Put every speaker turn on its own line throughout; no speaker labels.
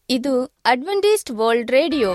ಇದು Adventist world radio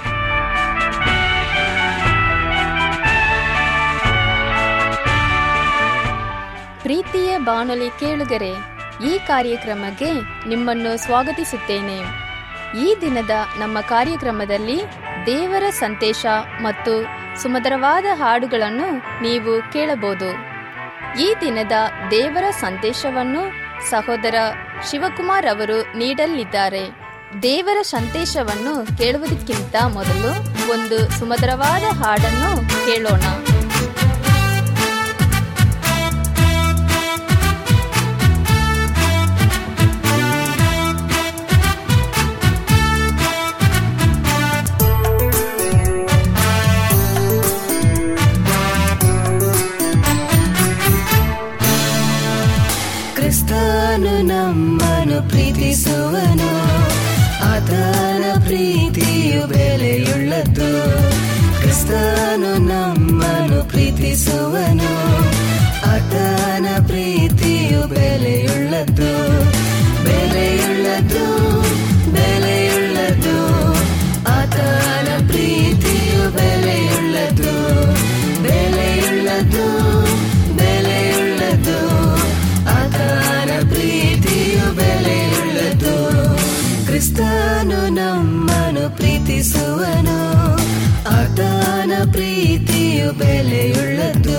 ಪ್ರೀತಿಯ ಬಾನುಲಿ ಕೇಳುಗರೆ ಈ ಕಾರ್ಯಕ್ರಮಕ್ಕೆ ನಿಮ್ಮನ್ನು ಸ್ವಾಗತಿಸುತ್ತೇನೆ ಈ ದಿನದ ನಮ್ಮ ಕಾರ್ಯಕ್ರಮದಲ್ಲಿ ದೇವರ ಸಂದೇಶ ಮತ್ತು ಸುಮಧುರವಾದ ಹಾಡುಗಳನ್ನು ನೀವು ಕೇಳಬಹುದು ಈ ದಿನದ ದೇವರ ಸಂದೇಶವನ್ನು ಸಹೋದರ ಶಿವಕುಮಾರ್ ಅವರು ನೀಡಲಿದ್ದಾರೆ ದೇವರ ಸಂದೇಶವನ್ನು ಕೇಳುವುದಕ್ಕಿಂತ ಮೊದಲು ಒಂದು ಸುಮಧುರವಾದ ಹಾಡನ್ನು ಕೇಳೋಣ
ಕ್ರಿಸ್ತನು ನಮ್ಮನು ಪ್ರೀತಿಸುವನು ಆತನ ಪ್ರೀತಿಯು ಬೆಲೆಯುಳ್ಳದ್ದು ಕ್ರಿಸ್ತನು ನಮ್ಮನು ಪ್ರೀತಿಸುವನು ಆತನ ಪ್ರೀತಿಯು ಬೆಲೆಯುಳ್ಳದ್ದು ಬೆಲೆಯುಳ್ಳದ್ದು ಬೆಲೆಯುಳ್ಳದ್ದು ಆತನ ಪ್ರೀತಿಯು ಬೆಲೆಯುಳ್ಳದ್ದು ಬೆಲೆಯುಳ್ಳದ್ದು ಬೆಲೆಯುಳ್ಳದ್ದು ಆತನ ಪ್ರೀತಿಯು ಬೆಲೆಯುಳ್ಳದು ಕ್ರಿಸ್ತನು ನಮ್ಮನು ಪ್ರೀತಿಸುವನು ಆತನ ಪ್ರೀತಿಯು ಬೆಲೆಯುಳ್ಳದು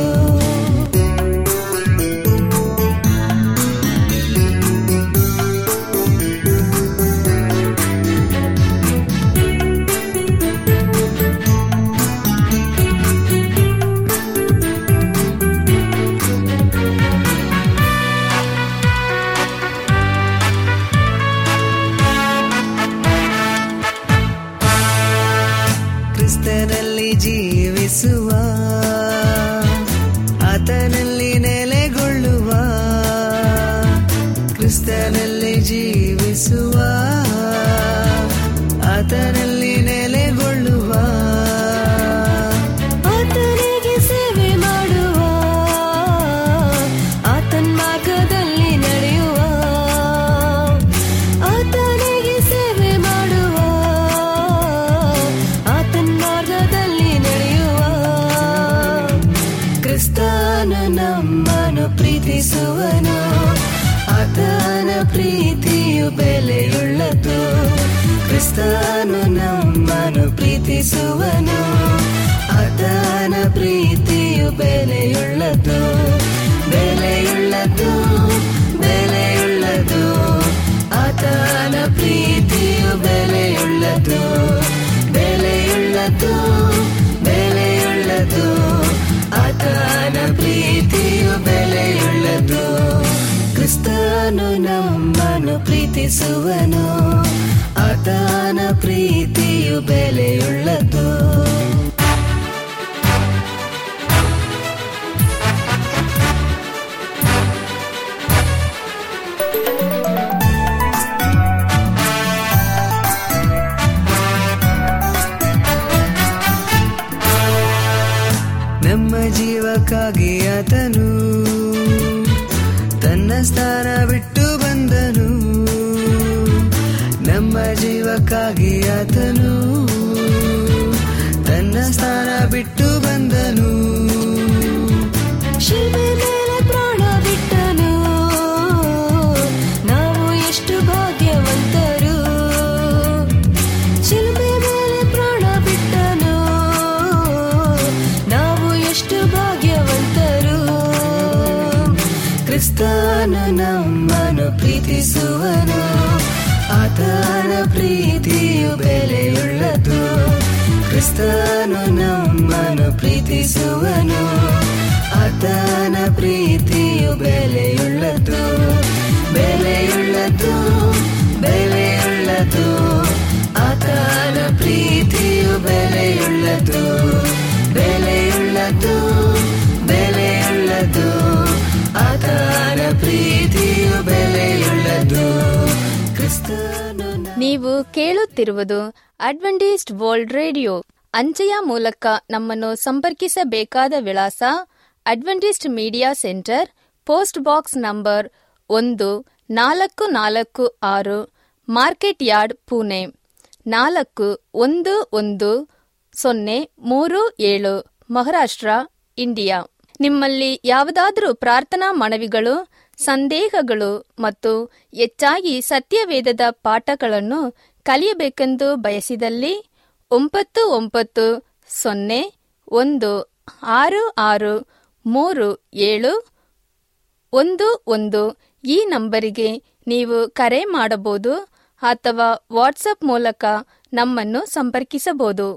ಕ್ರಿಸ್ತನಲ್ಲಿ ಜೀವಿಸುವ ಆತನಲ್ಲಿ ನೆಲೆಗೊಳ್ಳುವ ಕ್ರಿಸ್ತನಲ್ಲಿ ಜೀವಿಸುವ ಆತನಲ್ಲಿ ನೆಲೆಗೊಳ್ಳುವ ಆತನಿಗೆ ಸೇವೆ ಮಾಡುವ ಆತನ ಮಾರ್ಗದಲ್ಲಿ ನಡೆಯುವ ಆತನಿಗೆ ಸೇವೆ ಮಾಡುವ ಆತನ ಮಾರ್ಗದಲ್ಲಿ ನಡೆಯುವ ಕ್ರಿಸ್ತನು ನಮ್ಮನು ಪ್ರೀತಿಸುವನು ಆತನ ಪ್ರೀತಿಯು ಬೆಲೆಯುಳ್ಳದು ಕ್ರಿಸ್ತನು ನಮ್ಮನು ಪ್ರೀತಿಸುವನು ಆತನ ಪ್ರೀತಿಯು ಬೆಲೆಯುಳ್ಳದು ಬೆಲೆಯುಳ್ಳದು ಬೆಲೆಯುಳ್ಳದು ಆತನ ಪ್ರೀತಿಯು ಬೆಲೆಯುಳ್ಳದು ಬೆಲೆಯುಳ್ಳದು ಬೆಲೆಯುಳ್ಳದು ಆತನ ಪ್ರೀತಿಯು ಬೆಲೆಯುಳ್ಳದು ಕ್ರಿಸ್ತನು ನಮ್ಮನು ಪ್ರೀತಿಸುವನು ಆತನ ಪ್ರೀತಿಯು ಬೆಲೆಯುಳ್ಳದು ನಮ್ಮ ಜೀವಕ್ಕಾಗಿ ಆತನು ತನ್ನ ಸ್ಥಾನ ಬಿಟ್ಟು ಬಂದನು ನಮ್ಮ ಜೀವಕ್ಕಾಗಿ ಆತನು ತನ್ನ ಸ್ಥಾನ ಬಿಟ್ಟು ಬಂದನು ಶಿಲ್ಪೆ ಮೇಲೆ ಪ್ರಾಣ ಬಿಟ್ಟನು ನಾವು ಎಷ್ಟು ಭಾಗ್ಯವಂತರು ಶಿಲ್ಪೆ ಮೇಲೆ ಪ್ರಾಣ ಬಿಟ್ಟನು ನಾವು ಎಷ್ಟು ಭಾಗ್ಯವಂತರು ಕ್ರಿಸ್ತನು ನಮ್ಮನು ಪ್ರೀತಿಸುವನು ಆತನ ಪ್ರೀತಿಯು ಬೆಲೆಯುಳ್ಳದು ಕ್ರಿಸ್ತನು ನಮ್ಮನು ಪ್ರೀತಿಸುವನು ಆತನ ಪ್ರೀತಿಯು ಬೆಲೆಯುಳ್ಳದು ಬೆಲೆಯುಳ್ಳದು ಬೆಲೆಯುಳ್ಳದು ಆತನ ಪ್ರೀತಿಯು ಬೆಲೆಯುಳ್ಳದು ಬೆಲೆಯುಳ್ಳದು ಬೆಲೆಯುಳ್ಳದು ಆತನ ಪ್ರೀತಿಯು ಬೆಲೆಯುಳ್ಳದು ಕ್ರಿಸ್ತನು ನ-
ನೀವು ಕೇಳುತ್ತಿರುವುದು ಅಡ್ವೆಂಟಿಸ್ಟ್ ವರ್ಲ್ಡ್ ರೇಡಿಯೋ ಅಂಚೆಯ ಮೂಲಕ ನಮ್ಮನ್ನು ಸಂಪರ್ಕಿಸಬೇಕಾದ ವಿಳಾಸ Adventist media centre post box number ಒಂದು ನಾಲ್ಕು ನಾಲ್ಕು ಆರು ಮಾರ್ಕೆಟ್ ಯಾರ್ಡ್ ಪುಣೆ ನಾಲ್ಕು ಒಂದು ಒಂದು ಸೊನ್ನೆ ಮೂರು ಏಳು ಮಹಾರಾಷ್ಟ್ರ ಇಂಡಿಯಾ ನಿಮ್ಮಲ್ಲಿ ಯಾವುದಾದರೂ ಪ್ರಾರ್ಥನಾ ಮನವಿಗಳು ಸಂದೇಹಗಳು ಮತ್ತು ಹೆಚ್ಚಾಗಿ ಸತ್ಯವೇದದ ಪಾಠಗಳನ್ನು ಕಲಿಯಬೇಕೆಂದು ಬಯಸಿದಲ್ಲಿ ಒಂಬತ್ತು ಒಂಬತ್ತು ಸೊನ್ನೆ ಒಂದು ಆರು ಆರು ಮೂರು ಏಳು ಒಂದು ಒಂದು ಈ ನಂಬರಿಗೆ ನೀವು ಕರೆ ಮಾಡಬಹುದು ಅಥವಾ ವಾಟ್ಸಪ್ ಮೂಲಕ ನಮ್ಮನ್ನು ಸಂಪರ್ಕಿಸಬಹುದು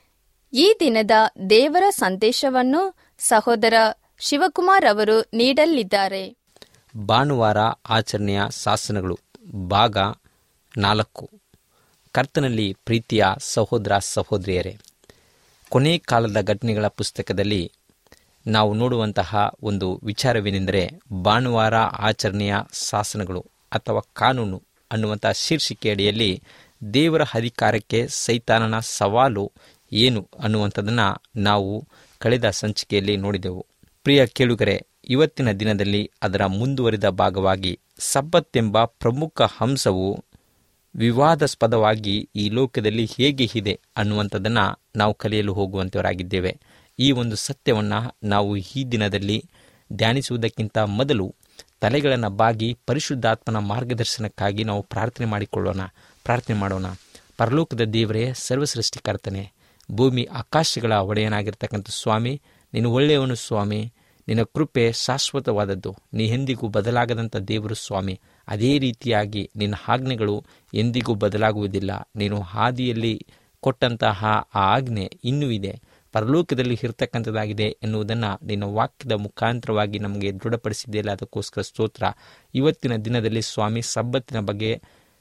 ಈ ದಿನದ ದೇವರ ಸಂದೇಶವನ್ನು ಸಹೋದರ ಶಿವಕುಮಾರ್ ಅವರು ನೀಡಲಿದ್ದಾರೆ
ಭಾನುವಾರ ಆಚರಣೆಯ ಶಾಸನಗಳು ಭಾಗ ನಾಲ್ಕು ಕರ್ತನಲ್ಲಿ ಪ್ರೀತಿಯ ಸಹೋದರ ಸಹೋದರಿಯರೇ ಕೊನೆ ಕಾಲದ ಘಟನೆಗಳ ಪುಸ್ತಕದಲ್ಲಿ ನಾವು ನೋಡುವಂತಹ ಒಂದು ವಿಚಾರವೇನೆಂದರೆ ಭಾನುವಾರ ಆಚರಣೆಯ ಶಾಸನಗಳು ಅಥವಾ ಕಾನೂನು ಅನ್ನುವಂಥ ಶೀರ್ಷಿಕೆ ಅಡಿಯಲ್ಲಿ ದೇವರ ಅಧಿಕಾರಕ್ಕೆ ಸೈತಾನನ ಸವಾಲು ಏನು ಅನ್ನುವಂಥದ್ದನ್ನು ನಾವು ಕಳೆದ ಸಂಚಿಕೆಯಲ್ಲಿ ನೋಡಿದೆವು ಪ್ರಿಯ ಕೇಳುಗರೆ ಇವತ್ತಿನ ದಿನದಲ್ಲಿ ಅದರ ಮುಂದುವರಿದ ಭಾಗವಾಗಿ ಸಬ್ಬತ್ತೆಂಬ ಪ್ರಮುಖ ಅಂಶವು ವಿವಾದಾಸ್ಪದವಾಗಿ ಈ ಲೋಕದಲ್ಲಿ ಹೇಗೆ ಇದೆ ಅನ್ನುವಂಥದ್ದನ್ನು ನಾವು ಕಲಿಯಲು ಹೋಗುವಂತವರಾಗಿದ್ದೇವೆ ಈ ಒಂದು ಸತ್ಯವನ್ನು ನಾವು ಈ ದಿನದಲ್ಲಿ ಧ್ಯಾನಿಸುವುದಕ್ಕಿಂತ ಮೊದಲು ತಲೆಗಳನ್ನು ಬಾಗಿ ಪರಿಶುದ್ಧಾತ್ಮನ ಮಾರ್ಗದರ್ಶನಕ್ಕಾಗಿ ನಾವು ಪ್ರಾರ್ಥನೆ ಮಾಡಿಕೊಳ್ಳೋಣ ಪ್ರಾರ್ಥನೆ ಮಾಡೋಣ ಪರಲೋಕದ ದೇವರೇ ಸರ್ವಸೃಷ್ಟಿಕರ್ತನೆ ಭೂಮಿ ಆಕಾಶಗಳ ಒಡೆಯನಾಗಿರ್ತಕ್ಕಂಥ ಸ್ವಾಮಿ ನೀನು ಒಳ್ಳೆಯವನು ಸ್ವಾಮಿ ನಿನ್ನ ಕೃಪೆ ಶಾಶ್ವತವಾದದ್ದು ನೀ ಎಂದಿಗೂ ಬದಲಾಗದಂಥ ದೇವರು ಸ್ವಾಮಿ ಅದೇ ರೀತಿಯಾಗಿ ನಿನ್ನ ಆಜ್ಞೆಗಳು ಎಂದಿಗೂ ಬದಲಾಗುವುದಿಲ್ಲ ನೀನು ಹಾದಿಯಲ್ಲಿ ಕೊಟ್ಟಂತಹ ಆ ಆಜ್ಞೆ ಇನ್ನೂ ಇದೆ ಪರಲೋಕದಲ್ಲಿ ಇರ್ತಕ್ಕಂಥದ್ದಾಗಿದೆ ಎನ್ನುವುದನ್ನು ನಿನ್ನ ವಾಕ್ಯದ ಮುಖಾಂತರವಾಗಿ ನಮಗೆ ದೃಢಪಡಿಸಿದೆಯಲ್ಲ ಅದಕ್ಕೋಸ್ಕರ ಸ್ತೋತ್ರ ಇವತ್ತಿನ ದಿನದಲ್ಲಿ ಸ್ವಾಮಿ ಸಬ್ಬತ್ತಿನ ಬಗ್ಗೆ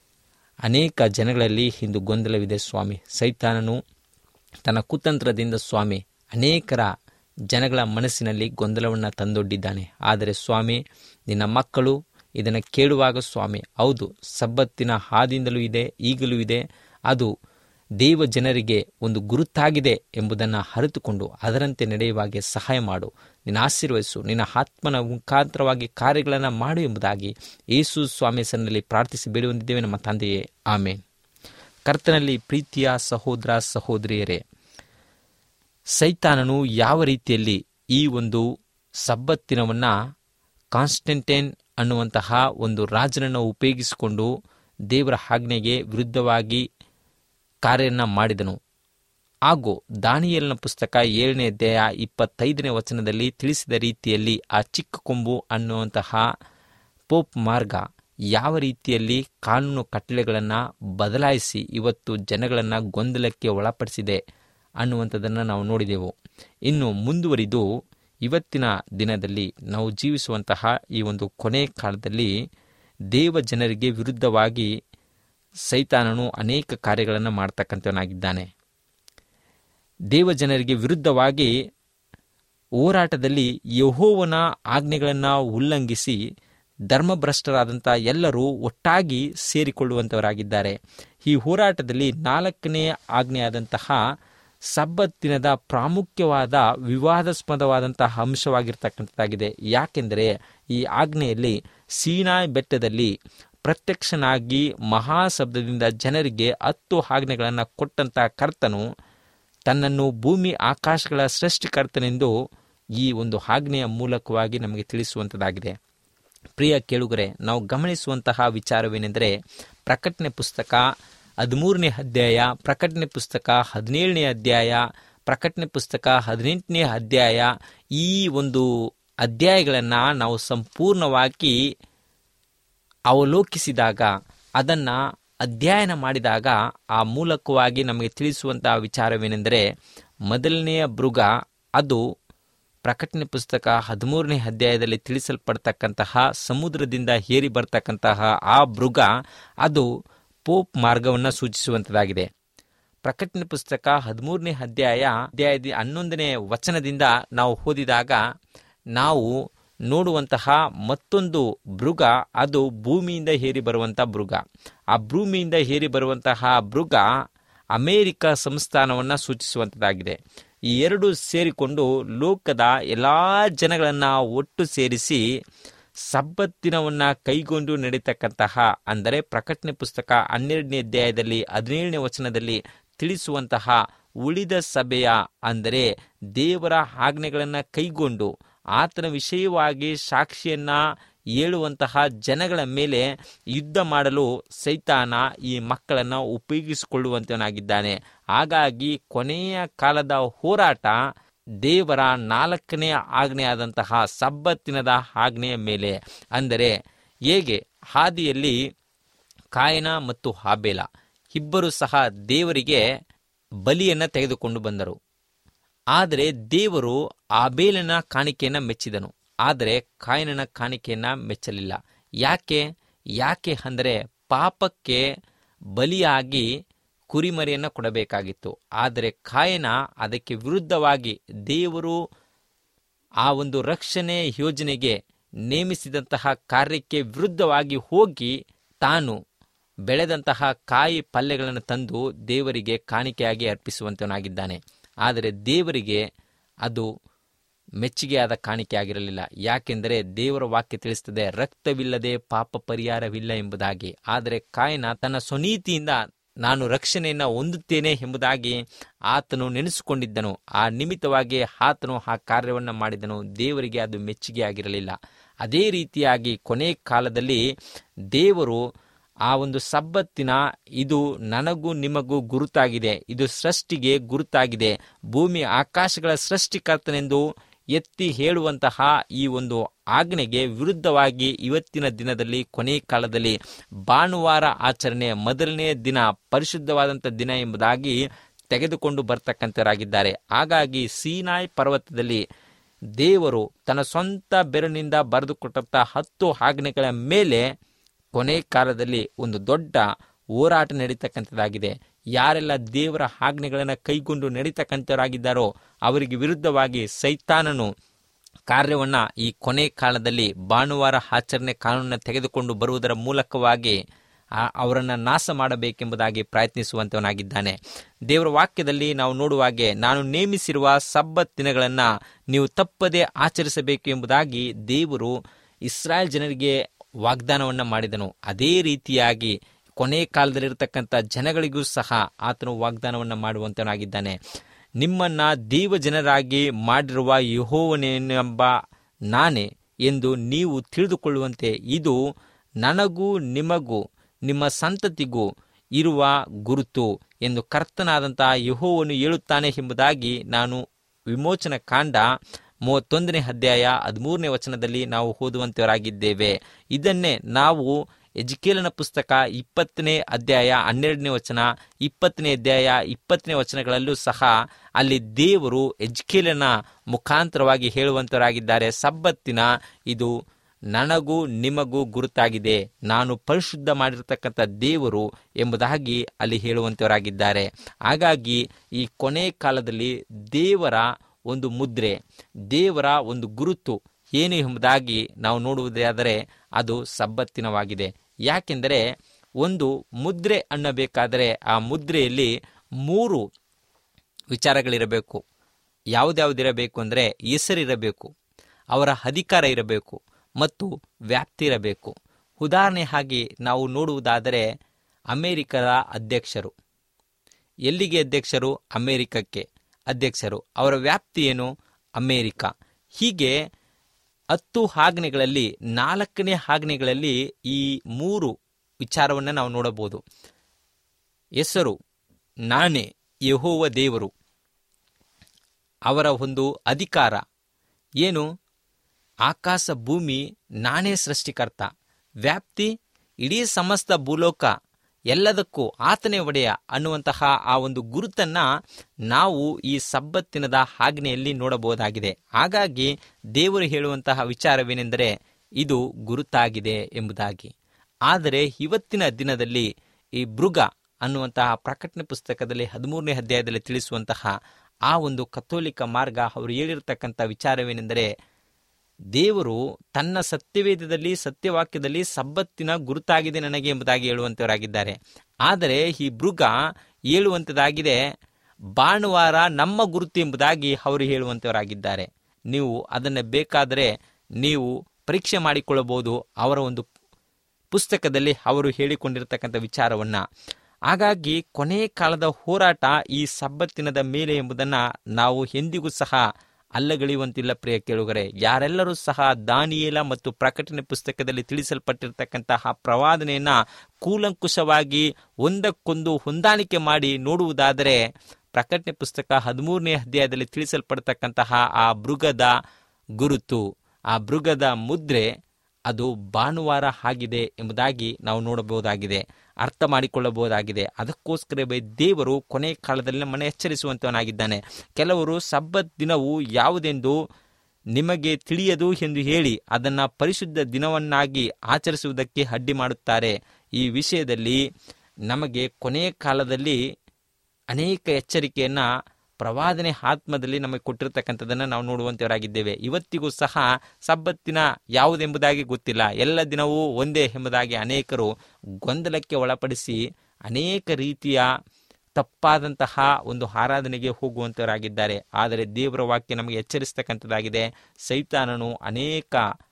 ಅನೇಕ ಜನಗಳಲ್ಲಿ ಇಂದು ಗೊಂದಲವಿದೆ ಸ್ವಾಮಿ ಸೈತಾನನು ತನ್ನ ಕುತಂತ್ರದಿಂದ ಸ್ವಾಮಿ ಅನೇಕರ ಜನಗಳ ಮನಸ್ಸಿನಲ್ಲಿ ಗೊಂದಲವನ್ನು ತಂದೊಡ್ಡಿದ್ದಾನೆ ಆದರೆ ಸ್ವಾಮಿ ನಿನ್ನ ಮಕ್ಕಳು ಇದನ್ನು ಕೇಳುವಾಗ ಸ್ವಾಮಿ ಹೌದು ಸಬ್ಬತ್ತಿನ ಹಾದಿಂದಲೂ ಇದೆ ಈಗಲೂ ಇದೆ ಅದು ದೇವ ಜನರಿಗೆ ಒಂದು ಗುರುತಾಗಿದೆ ಎಂಬುದನ್ನು ಅರಿತುಕೊಂಡು ಅದರಂತೆ ನಡೆಯುವಾಗೆ ಸಹಾಯ ಮಾಡು ನಿನ್ನ ಆಶೀರ್ವದಿಸು ನಿನ್ನ ಆತ್ಮನ ಮುಖಾಂತರವಾಗಿ ಕಾರ್ಯಗಳನ್ನು ಮಾಡು ಎಂಬುದಾಗಿ ಯೇಸು ಸ್ವಾಮಿ ಹೆಸರಿನಲ್ಲಿ ಪ್ರಾರ್ಥಿಸಿ ಬೇಡುವಂದಿದ್ದೇವೆ ನಮ್ಮ ತಂದೆಯೇ ಆಮೇನ್ ಕರ್ತನಲ್ಲಿ ಪ್ರೀತಿಯ ಸಹೋದರ ಸಹೋದರಿಯರೇ ಸೈತಾನನು ಯಾವ ರೀತಿಯಲ್ಲಿ ಈ ಒಂದು ಸಬ್ಬತ್ತಿನವನ್ನು ಕಾನ್ಸ್ಟೆಂಟೈನ್ ಅನ್ನುವಂತಹ ಒಂದು ರಾಜನನ್ನು ಉಪಯೋಗಿಸಿಕೊಂಡು ದೇವರ ಆಜ್ಞೆಗೆ ವಿರುದ್ಧವಾಗಿ ಕಾರ್ಯನ ಮಾಡಿದನು ಹಾಗೂ ದಾನಿಯಲ್ನ ಪುಸ್ತಕ ಏಳನೇ ಅಧ್ಯಾಯ ಇಪ್ಪತ್ತೈದನೇ ವಚನದಲ್ಲಿ ತಿಳಿಸಿದ ರೀತಿಯಲ್ಲಿ ಆ ಚಿಕ್ಕ ಕೊಂಬು ಅನ್ನುವಂತಹ ಪೋಪ್ ಮಾರ್ಗ ಯಾವ ರೀತಿಯಲ್ಲಿ ಕಾನೂನು ಕಟ್ಟಳೆಗಳನ್ನು ಬದಲಾಯಿಸಿ ಇವತ್ತು ಜನಗಳನ್ನು ಗೊಂದಲಕ್ಕೆ ಒಳಪಡಿಸಿದೆ ಅನ್ನುವಂಥದ್ದನ್ನು ನಾವು ನೋಡಿದೆವು ಇನ್ನು ಮುಂದುವರಿದು ಇವತ್ತಿನ ದಿನದಲ್ಲಿ ನಾವು ಜೀವಿಸುವಂತಹ ಈ ಒಂದು ಕೊನೆ ಕಾಲದಲ್ಲಿ ದೇವ ಜನರಿಗೆ ವಿರುದ್ಧವಾಗಿ ಸೈತಾನನು ಅನೇಕ ಕಾರ್ಯಗಳನ್ನು ಮಾಡ್ತಕ್ಕಂಥವನಾಗಿದ್ದಾನೆ ದೇವ ಜನರಿಗೆ ವಿರುದ್ಧವಾಗಿ ಹೋರಾಟದಲ್ಲಿ ಯಹೋವನ ಆಜ್ಞೆಗಳನ್ನು ಉಲ್ಲಂಘಿಸಿ ಧರ್ಮಭ್ರಷ್ಟರಾದಂಥ ಎಲ್ಲರೂ ಒಟ್ಟಾಗಿ ಸೇರಿಕೊಳ್ಳುವಂಥವರಾಗಿದ್ದಾರೆ ಈ ಹೋರಾಟದಲ್ಲಿ ನಾಲ್ಕನೇ ಆಜ್ಞೆಯಾದಂತಹ ಸಬ್ಬತ್ತಿನದ ಪ್ರಾಮುಖ್ಯವಾದ ವಿವಾದಾಸ್ಪದವಾದಂತಹ ಅಂಶವಾಗಿರ್ತಕ್ಕಂಥದ್ದಾಗಿದೆ ಯಾಕೆಂದರೆ ಈ ಆಜ್ಞೆಯಲ್ಲಿ ಸೀನಾಯ್ ಬೆಟ್ಟದಲ್ಲಿ ಪ್ರತ್ಯಕ್ಷನಾಗಿ ಮಹಾಶಬ್ದದಿಂದ ಜನರಿಗೆ ಹತ್ತು ಆಜ್ಞೆಗಳನ್ನು ಕೊಟ್ಟಂತಹ ಕರ್ತನು ತನ್ನನ್ನು ಭೂಮಿ ಆಕಾಶಗಳ ಸೃಷ್ಟಿಕರ್ತನೆಂದು ಈ ಒಂದು ಆಜ್ಞೆಯ ಮೂಲಕವಾಗಿ ನಮಗೆ ತಿಳಿಸುವಂಥದ್ದಾಗಿದೆ ಪ್ರಿಯ ಕೇಳುಗರೆ ನಾವು ಗಮನಿಸುವಂತಹ ವಿಚಾರವೇನೆಂದರೆ ಪ್ರಕಟಣೆ ಪುಸ್ತಕ ಹದಿಮೂರನೇ ಅಧ್ಯಾಯ ಪ್ರಕಟಣೆ ಪುಸ್ತಕ ಹದಿನೇಳನೇ ಅಧ್ಯಾಯ ಪ್ರಕಟಣೆ ಪುಸ್ತಕ ಹದಿನೆಂಟನೇ ಅಧ್ಯಾಯ ಈ ಒಂದು ಅಧ್ಯಾಯಗಳನ್ನು ನಾವು ಸಂಪೂರ್ಣವಾಗಿ ಅವಲೋಕಿಸಿದಾಗ ಅದನ್ನು ಅಧ್ಯಯನ ಮಾಡಿದಾಗ ಆ ಮೂಲಕವಾಗಿ ನಮಗೆ ತಿಳಿಸುವಂತಹ ವಿಚಾರವೇನೆಂದರೆ ಮೊದಲನೆಯ ಮೃಗ ಅದು ಪ್ರಕಟಣೆ ಪುಸ್ತಕ ಹದಿಮೂರನೇ ಅಧ್ಯಾಯದಲ್ಲಿ ತಿಳಿಸಲ್ಪಡ್ತಕ್ಕಂತಹ ಸಮುದ್ರದಿಂದ ಹೇರಿ ಬರ್ತಕ್ಕಂತಹ ಆ ಮೃಗ ಅದು ಪೋಪ್ ಮಾರ್ಗವನ್ನು ಸೂಚಿಸುವಂಥದ್ದಾಗಿದೆ ಪ್ರಕಟಣೆ ಪುಸ್ತಕ ಹದಿಮೂರನೇ ಅಧ್ಯಾಯ ಅಧ್ಯಾಯದ ಹನ್ನೊಂದನೇ ವಚನದಿಂದ ನಾವು ಓದಿದಾಗ ನಾವು ನೋಡುವಂತಹ ಮತ್ತೊಂದು ಮೃಗ ಅದು ಭೂಮಿಯಿಂದ ಹೇರಿ ಬರುವಂಥ ಮೃಗ ಆ ಭೂಮಿಯಿಂದ ಹೇರಿ ಬರುವಂತಹ ಮೃಗ ಅಮೇರಿಕ ಸಂಸ್ಥಾನವನ್ನು ಸೂಚಿಸುವಂಥದ್ದಾಗಿದೆ ಈ ಎರಡು ಸೇರಿಕೊಂಡು ಲೋಕದ ಎಲ್ಲ ಜನಗಳನ್ನು ಒಟ್ಟು ಸೇರಿಸಿ ಸಬ್ಬತ್ತಿನವನ್ನ ಕೈಗೊಂಡು ನಡೀತಕ್ಕಂತಹ ಅಂದರೆ ಪ್ರಕಟಣೆ ಪುಸ್ತಕ ಹನ್ನೆರಡನೇ ಅಧ್ಯಾಯದಲ್ಲಿ ಹದಿನೇಳನೇ ವಚನದಲ್ಲಿ ತಿಳಿಸುವಂತಹ ಉಳಿದ ಸಭೆಯ ಅಂದರೆ ದೇವರ ಆಜ್ಞೆಗಳನ್ನು ಕೈಗೊಂಡು ಆತನ ವಿಷಯವಾಗಿ ಸಾಕ್ಷಿಯನ್ನ ಹೇಳುವಂತಹ ಜನಗಳ ಮೇಲೆ ಯುದ್ಧ ಮಾಡಲು ಸೈತಾನ ಈ ಮಕ್ಕಳನ್ನು ಉಪಯೋಗಿಸಿಕೊಳ್ಳುವಂತನಾಗಿದ್ದಾನೆ ಹಾಗಾಗಿ ಕೊನೆಯ ಕಾಲದ ಹೋರಾಟ ದೇವರ ನಾಲ್ಕನೇ ಆಜ್ಞೆಯಾದಂತಹ ಸಬ್ಬತ್ತಿನದ ಆಜ್ಞೆಯ ಮೇಲೆ ಅಂದರೆ ಹೇಗೆ ಹಾದಿಯಲ್ಲಿ ಕಾಯನ ಮತ್ತು ಹಾಬೇಲ ಇಬ್ಬರು ಸಹ ದೇವರಿಗೆ ಬಲಿಯನ್ನ ತೆಗೆದುಕೊಂಡು ಬಂದರು ಆದರೆ ದೇವರು ಆಬೇಲನ ಕಾಣಿಕೆಯನ್ನ ಮೆಚ್ಚಿದನು ಆದರೆ ಕಾಯನನ ಕಾಣಿಕೆಯನ್ನ ಮೆಚ್ಚಲಿಲ್ಲ ಯಾಕೆ ಯಾಕೆ ಅಂದರೆ ಪಾಪಕ್ಕೆ ಬಲಿಯಾಗಿ ಕುರಿಮರಿಯನ್ನು ಕೊಡಬೇಕಾಗಿತ್ತು ಆದರೆ ಕಾಯನ ಅದಕ್ಕೆ ವಿರುದ್ಧವಾಗಿ ದೇವರು ಆ ಒಂದು ರಕ್ಷಣೆ ಯೋಜನೆಗೆ ನೇಮಿಸಿದಂತಹ ಕಾರ್ಯಕ್ಕೆ ವಿರುದ್ಧವಾಗಿ ಹೋಗಿ ತಾನು ಬೆಳೆದಂತಹ ಕಾಯಿ ಪಲ್ಯಗಳನ್ನು ತಂದು ದೇವರಿಗೆ ಕಾಣಿಕೆಯಾಗಿ ಅರ್ಪಿಸುವಂತನಾಗಿದ್ದಾನೆ ಆದರೆ ದೇವರಿಗೆ ಅದು ಮೆಚ್ಚುಗೆಯಾದ ಕಾಣಿಕೆ ಆಗಿರಲಿಲ್ಲ ಯಾಕೆಂದರೆ ದೇವರ ವಾಕ್ಯ ತಿಳಿಸುತ್ತದೆ ರಕ್ತವಿಲ್ಲದೆ ಪಾಪ ಪರಿಹಾರವಿಲ್ಲ ಎಂಬುದಾಗಿ ಆದರೆ ಕಾಯನ ತನ್ನ ಸ್ವನೀತಿಯಿಂದ ನಾನು ರಕ್ಷಣೆಯನ್ನು ಹೊಂದುತ್ತೇನೆ ಎಂಬುದಾಗಿ ಆತನು ನೆನೆಸಿಕೊಂಡಿದ್ದನು ಆ ನಿಮಿತ್ತವಾಗಿ ಆತನು ಆ ಕಾರ್ಯವನ್ನು ಮಾಡಿದನು ದೇವರಿಗೆ ಅದು ಮೆಚ್ಚುಗೆ ಆಗಿರಲಿಲ್ಲ ಅದೇ ರೀತಿಯಾಗಿ ಕೊನೆ ಕಾಲದಲ್ಲಿ ದೇವರು ಆ ಒಂದು ಸಬ್ಬತ್ತಿನ ಇದು ನನಗೂ ನಿಮಗೂ ಗುರುತಾಗಿದೆ ಇದು ಸೃಷ್ಟಿಗೆ ಗುರುತಾಗಿದೆ ಭೂಮಿ ಆಕಾಶಗಳ ಸೃಷ್ಟಿಕರ್ತನೆಂದು ಎತ್ತಿ ಹೇಳುವಂತಹ ಈ ಒಂದು ಆಜ್ಞೆಗೆ ವಿರುದ್ಧವಾಗಿ ಇವತ್ತಿನ ದಿನದಲ್ಲಿ ಕೊನೆ ಕಾಲದಲ್ಲಿ ಭಾನುವಾರ ಆಚರಣೆ ಮೊದಲನೇ ದಿನ ಪರಿಶುದ್ಧವಾದಂಥ ದಿನ ಎಂಬುದಾಗಿ ತೆಗೆದುಕೊಂಡು ಬರ್ತಕ್ಕಂಥವರಾಗಿದ್ದಾರೆ ಹಾಗಾಗಿ ಸೀನಾಯ್ ಪರ್ವತದಲ್ಲಿ ದೇವರು ತನ್ನ ಸ್ವಂತ ಬೆರನಿಂದ ಬರೆದುಕೊಟ್ಟಂಥ ಹತ್ತು ಆಜ್ಞೆಗಳ ಮೇಲೆ ಕೊನೆ ಕಾಲದಲ್ಲಿ ಒಂದು ದೊಡ್ಡ ಹೋರಾಟ ನಡೀತಕ್ಕಂಥದ್ದಾಗಿದೆ ಯಾರೆಲ್ಲ ದೇವರ ಆಜ್ಞೆಗಳನ್ನು ಕೈಗೊಂಡು ನಡೀತಕ್ಕಂಥವರಾಗಿದ್ದಾರೋ ಅವರಿಗೆ ವಿರುದ್ಧವಾಗಿ ಸೈತಾನನು ಕಾರ್ಯವನ್ನ ಈ ಕೊನೆ ಕಾಲದಲ್ಲಿ ಭಾನುವಾರ ಆಚರಣೆ ಕಾನೂನನ್ನು ತೆಗೆದುಕೊಂಡು ಬರುವುದರ ಮೂಲಕವಾಗಿ ಅವರನ್ನು ನಾಶ ಮಾಡಬೇಕೆಂಬುದಾಗಿ ಪ್ರಯತ್ನಿಸುವಂತವನಾಗಿದ್ದಾನೆ ದೇವರ ವಾಕ್ಯದಲ್ಲಿ ನಾವು ನೋಡುವಾಗೆ ನಾನು ನೇಮಿಸಿರುವ ಸಬ್ಬತ್ ದಿನಗಳನ್ನು ನೀವು ತಪ್ಪದೇ ಆಚರಿಸಬೇಕು ಎಂಬುದಾಗಿ ದೇವರು ಇಸ್ರಾಯೇಲ್ ಜನರಿಗೆ ವಾಗ್ದಾನವನ್ನು ಮಾಡಿದನು ಅದೇ ರೀತಿಯಾಗಿ ಕೊನೆ ಕಾಲದಲ್ಲಿರ್ತಕ್ಕಂಥ ಜನಗಳಿಗೂ ಸಹ ಆತನು ವಾಗ್ದಾನವನ್ನು ಮಾಡುವಂತನಾಗಿದ್ದಾನೆ ನಿಮ್ಮನ್ನ ದೇವ ಜನರಾಗಿ ಮಾಡಿರುವ ಯಹೋವನೆಂಬ ನಾನೇ ಎಂದು ನೀವು ತಿಳಿದುಕೊಳ್ಳುವಂತೆ ಇದು ನನಗೂ ನಿಮಗೂ ನಿಮ್ಮ ಸಂತತಿಗೂ ಇರುವ ಗುರುತು ಎಂದು ಕರ್ತನಾದಂತಹ ಯಹೋವನು ಹೇಳುತ್ತಾನೆ ಎಂಬುದಾಗಿ ನಾನು ವಿಮೋಚನ ಕಾಂಡ ಮೂವತ್ತೊಂದನೇ ಅಧ್ಯಾಯ ಹದಿಮೂರನೇ ವಚನದಲ್ಲಿ ನಾವು ಓದುವಂತವರಾಗಿದ್ದೇವೆ ಇದನ್ನೇ ನಾವು ಎಜುಕೇಲನ ಪುಸ್ತಕ ಇಪ್ಪತ್ತನೇ ಅಧ್ಯಾಯ ಹನ್ನೆರಡನೇ ವಚನ ಇಪ್ಪತ್ತನೇ ಅಧ್ಯಾಯ ಇಪ್ಪತ್ತನೇ ವಚನಗಳಲ್ಲೂ ಸಹ ಅಲ್ಲಿ ದೇವರು ಎಜುಕೇಲನ ಮುಖಾಂತರವಾಗಿ ಹೇಳುವಂತವರಾಗಿದ್ದಾರೆ ಸಬ್ಬತ್ತಿನ ಇದು ನನಗೂ ನಿಮಗೂ ಗುರುತಾಗಿದೆ ನಾನು ಪರಿಶುದ್ಧ ಮಾಡಿರ್ತಕ್ಕಂಥ ದೇವರು ಎಂಬುದಾಗಿ ಅಲ್ಲಿ ಹೇಳುವಂತವರಾಗಿದ್ದಾರೆ ಹಾಗಾಗಿ ಈ ಕೊನೆ ಕಾಲದಲ್ಲಿ ದೇವರ ಒಂದು ಮುದ್ರೆ ದೇವರ ಒಂದು ಗುರುತು ಏನು ಎಂಬುದಾಗಿ ನಾವು ನೋಡುವುದಾದರೆ ಅದು ಸಬ್ಬತ್ತಿನವಾಗಿದೆ ಯಾಕೆಂದರೆ ಒಂದು ಮುದ್ರೆ ಅನ್ನಬೇಕಾದರೆ ಆ ಮುದ್ರೆಯಲ್ಲಿ ಮೂರು ವಿಚಾರಗಳಿರಬೇಕು ಯಾವುದ್ಯಾವುದಿರಬೇಕು ಅಂದರೆ ಹೆಸರಿರಬೇಕು ಅವರ ಅಧಿಕಾರ ಇರಬೇಕು ಮತ್ತು ವ್ಯಾಪ್ತಿ ಇರಬೇಕು ಉದಾಹರಣೆ ಹಾಗೆ ನಾವು ನೋಡುವುದಾದರೆ ಅಮೇರಿಕದ ಅಧ್ಯಕ್ಷರು ಎಲ್ಲಿಗೆ ಅಧ್ಯಕ್ಷರು ಅಮೇರಿಕಕ್ಕೆ ಅಧ್ಯಕ್ಷರು ಅವರ ವ್ಯಾಪ್ತಿ ಏನು ಅಮೇರಿಕ ಹೀಗೆ ಹತ್ತು ಆಜ್ಞೆಗಳಲ್ಲಿ ನಾಲ್ಕನೇ ಆಜ್ಞೆಗಳಲ್ಲಿ ಈ ಮೂರು ವಿಚಾರವನ್ನು ನಾವು ನೋಡಬಹುದು ಹೆಸರು ನಾನೇ ಯಹೋವ ದೇವರು ಅವರ ಒಂದು ಅಧಿಕಾರ ಏನು ಆಕಾಶ ಭೂಮಿ ನಾನೇ ಸೃಷ್ಟಿಕರ್ತ ವ್ಯಾಪ್ತಿ ಇಡೀ ಸಮಸ್ತ ಭೂಲೋಕ ಎಲ್ಲದಕ್ಕೂ ಆತನೇ ಒಡೆಯ ಅನ್ನುವಂತಹ ಆ ಒಂದು ಗುರುತನ್ನ ನಾವು ಈ ಸಬ್ಬತ್ತಿನದ ಆಜ್ಞೆಯಲ್ಲಿ ನೋಡಬಹುದಾಗಿದೆ ಹಾಗಾಗಿ ದೇವರು ಹೇಳುವಂತಹ ವಿಚಾರವೇನೆಂದರೆ ಇದು ಗುರುತಾಗಿದೆ ಎಂಬುದಾಗಿ ಆದರೆ ಇವತ್ತಿನ ದಿನದಲ್ಲಿ ಈ ಮೃಗ ಅನ್ನುವಂತಹ ಪ್ರಕಟಣೆ ಪುಸ್ತಕದಲ್ಲಿ ಹದಿಮೂರನೇ ಅಧ್ಯಾಯದಲ್ಲಿ ತಿಳಿಸುವಂತಹ ಆ ಒಂದು ಕಥೋಲಿಕ ಮಾರ್ಗ ಅವರು ಹೇಳಿರ್ತಕ್ಕಂಥ ವಿಚಾರವೇನೆಂದರೆ ದೇವರು ತನ್ನ ಸತ್ಯವೇದದಲ್ಲಿ ಸತ್ಯವಾಕ್ಯದಲ್ಲಿ ಸಬ್ಬತ್ತಿನ ಗುರುತಾಗಿದೆ ನನಗೆ ಎಂಬುದಾಗಿ ಹೇಳುವಂತವರಾಗಿದ್ದಾರೆ ಆದರೆ ಈ ಮೃಗ ಹೇಳುವಂಥದ್ದಾಗಿದೆ ಭಾನುವಾರ ನಮ್ಮ ಗುರುತು ಎಂಬುದಾಗಿ ಅವರು ಹೇಳುವಂತವರಾಗಿದ್ದಾರೆ ನೀವು ಅದನ್ನು ಬೇಕಾದರೆ ನೀವು ಪರೀಕ್ಷೆ ಮಾಡಿಕೊಳ್ಳಬಹುದು ಅವರ ಒಂದು ಪುಸ್ತಕದಲ್ಲಿ ಅವರು ಹೇಳಿಕೊಂಡಿರ್ತಕ್ಕಂಥ ವಿಚಾರವನ್ನ ಹಾಗಾಗಿ ಕೊನೆ ಕಾಲದ ಹೋರಾಟ ಈ ಸಬ್ಬತ್ತಿನದ ಮೇಲೆ ಎಂಬುದನ್ನು ನಾವು ಎಂದಿಗೂ ಸಹ ಅಲ್ಲಗಳೆಯುವಂತಿಲ್ಲ ಪ್ರಿಯ ಕೇಳುಗರೆ ಯಾರೆಲ್ಲರೂ ಸಹ ದಾನಿಯೇಲ ಮತ್ತು ಪ್ರಕಟಣೆ ಪುಸ್ತಕದಲ್ಲಿ ತಿಳಿಸಲ್ಪಟ್ಟಿರ್ತಕ್ಕಂತಹ ಪ್ರವಾದನೆಯನ್ನ ಕೂಲಂಕುಷವಾಗಿ ಒಂದಕ್ಕೊಂದು ಹೊಂದಾಣಿಕೆ ಮಾಡಿ ನೋಡುವುದಾದರೆ ಪ್ರಕಟಣೆ ಪುಸ್ತಕ ಹದಿಮೂರನೇ ಅಧ್ಯಾಯದಲ್ಲಿ ತಿಳಿಸಲ್ಪಡ್ತಕ್ಕಂತಹ ಆ ಮೃಗದ ಗುರುತು ಆ ಮೃಗದ ಮುದ್ರೆ ಅದು ಭಾನುವಾರ ಆಗಿದೆ ಎಂಬುದಾಗಿ ನಾವು ನೋಡಬಹುದಾಗಿದೆ ಅರ್ಥ ಮಾಡಿಕೊಳ್ಳಬಹುದಾಗಿದೆ ಅದಕ್ಕೋಸ್ಕರವೇ ದೇವರು ಕೊನೆ ಕಾಲದಲ್ಲಿ ನಮ್ಮನ್ನು ಎಚ್ಚರಿಸುವಂತವನಾಗಿದ್ದಾನೆ ಕೆಲವರು ಸಬ್ಬತ್ ದಿನವು ಯಾವುದೆಂದು ನಿಮಗೆ ತಿಳಿಯದು ಎಂದು ಹೇಳಿ ಅದನ್ನು ಪರಿಶುದ್ಧ ದಿನವನ್ನಾಗಿ ಆಚರಿಸುವುದಕ್ಕೆ ಅಡ್ಡಿ ಮಾಡುತ್ತಾರೆ ಈ ವಿಷಯದಲ್ಲಿ ನಮಗೆ ಕೊನೆಯ ಕಾಲದಲ್ಲಿ ಅನೇಕ ಎಚ್ಚರಿಕೆಯನ್ನ ಪ್ರವಾದನೆ ಆತ್ಮದಲ್ಲಿ ನಮಗೆ ಕೊಟ್ಟಿರ್ತಕ್ಕಂಥದ್ದನ್ನು ನಾವು ನೋಡುವಂತವರಾಗಿದ್ದೇವೆ ಇವತ್ತಿಗೂ ಸಹ ಸಬ್ಬತ್ತಿನ ಯಾವುದೆಂಬುದಾಗಿ ಗೊತ್ತಿಲ್ಲ ಎಲ್ಲ ದಿನವೂ ಒಂದೇ ಎಂಬುದಾಗಿ ಅನೇಕರು ಗೊಂದಲಕ್ಕೆ ಒಳಪಡಿಸಿ ಅನೇಕ ರೀತಿಯ ತಪ್ಪಾದಂತಹ ಒಂದು ಆರಾಧನೆಗೆ ಹೋಗುವಂತವರಾಗಿದ್ದಾರೆ ಆದರೆ ದೇವರ ವಾಕ್ಯ ನಮಗೆ ಎಚ್ಚರಿಸ್ತಕ್ಕಂಥದ್ದಾಗಿದೆ ಸೈತಾನನು ಅನೇಕ